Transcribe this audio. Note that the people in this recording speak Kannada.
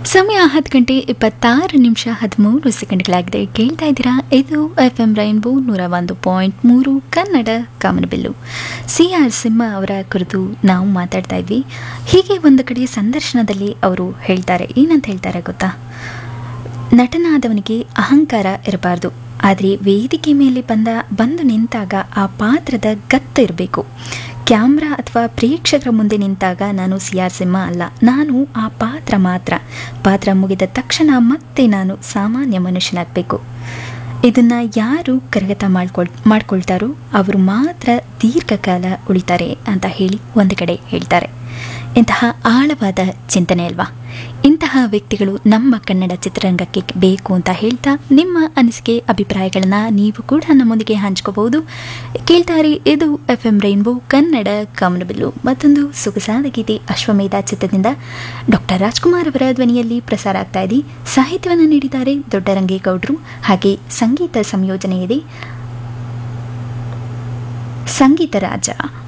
ಸಮಯ ಹತ್ತು ಗಂಟೆ ಇಪ್ಪತ್ತಾರು ನಿಮಿಷ ಹದಿಮೂರು ಸೆಕೆಂಡ್ಗಳಾಗಿದೆ ಕೇಳ್ತಾ ಇದ್ದೀರಾ ಇದು ಎಫ್ ಎಂ ರೈನ್ಬೋ ನೂರ ಒಂದು ಪಾಯಿಂಟ್ ಮೂರು ಕನ್ನಡ ಕಾಮನಬಿಲ್ಲು ಸಿ ಆರ್ ಸಿಂಹ ಅವರ ಕುರಿತು ನಾವು ಮಾತಾಡ್ತಾ ಇದ್ವಿ ಹೀಗೆ ಒಂದು ಕಡೆ ಸಂದರ್ಶನದಲ್ಲಿ ಅವರು ಹೇಳ್ತಾರೆ ಏನಂತ ಹೇಳ್ತಾರೆ ಗೊತ್ತಾ ನಟನಾದವನಿಗೆ ಅಹಂಕಾರ ಇರಬಾರ್ದು ಆದರೆ ವೇದಿಕೆ ಮೇಲೆ ಬಂದ ಬಂದು ನಿಂತಾಗ ಆ ಪಾತ್ರದ ಗತ್ತು ಇರಬೇಕು ಕ್ಯಾಮ್ರಾ ಅಥವಾ ಪ್ರೇಕ್ಷಕರ ಮುಂದೆ ನಿಂತಾಗ ನಾನು ಸಿ ಆರ್ ಸಿಂಹ ಅಲ್ಲ ನಾನು ಆ ಪಾತ್ರ ಮಾತ್ರ ಪಾತ್ರ ಮುಗಿದ ತಕ್ಷಣ ಮತ್ತೆ ನಾನು ಸಾಮಾನ್ಯ ಮನುಷ್ಯನಾಗಬೇಕು ಇದನ್ನು ಯಾರು ಕರಗತ ಮಾಡ್ಕೊಳ್ ಮಾಡ್ಕೊಳ್ತಾರೋ ಅವರು ಮಾತ್ರ ದೀರ್ಘಕಾಲ ಉಳಿತಾರೆ ಅಂತ ಹೇಳಿ ಒಂದು ಕಡೆ ಹೇಳ್ತಾರೆ ಇಂತಹ ಆಳವಾದ ಚಿಂತನೆ ಅಲ್ವಾ ಇಂತಹ ವ್ಯಕ್ತಿಗಳು ನಮ್ಮ ಕನ್ನಡ ಚಿತ್ರರಂಗಕ್ಕೆ ಬೇಕು ಅಂತ ಹೇಳ್ತಾ ನಿಮ್ಮ ಅನಿಸಿಕೆ ಅಭಿಪ್ರಾಯಗಳನ್ನ ನೀವು ಕೂಡ ನಮ್ಮೊಂದಿಗೆ ಹಂಚ್ಕೋಬಹುದು ಕೇಳ್ತಾರೆ ಇದು ಎಫ್ ಎಂ ರೈನ್ಬೋ ಕನ್ನಡ ಕಾಮನಬಿಲ್ಲು ಮತ್ತೊಂದು ಸೊಗಸಾದ ಗೀತೆ ಅಶ್ವಮೇಧ ಚಿತ್ರದಿಂದ ಡಾಕ್ಟರ್ ರಾಜ್ಕುಮಾರ್ ಅವರ ಧ್ವನಿಯಲ್ಲಿ ಪ್ರಸಾರ ಆಗ್ತಾ ಇದೆ ಸಾಹಿತ್ಯವನ್ನು ನೀಡಿದ್ದಾರೆ ದೊಡ್ಡರಂಗೇಗೌಡರು ಹಾಗೆ ಸಂಗೀತ ಸಂಯೋಜನೆ ಇದೆ ಸಂಗೀತ ರಾಜ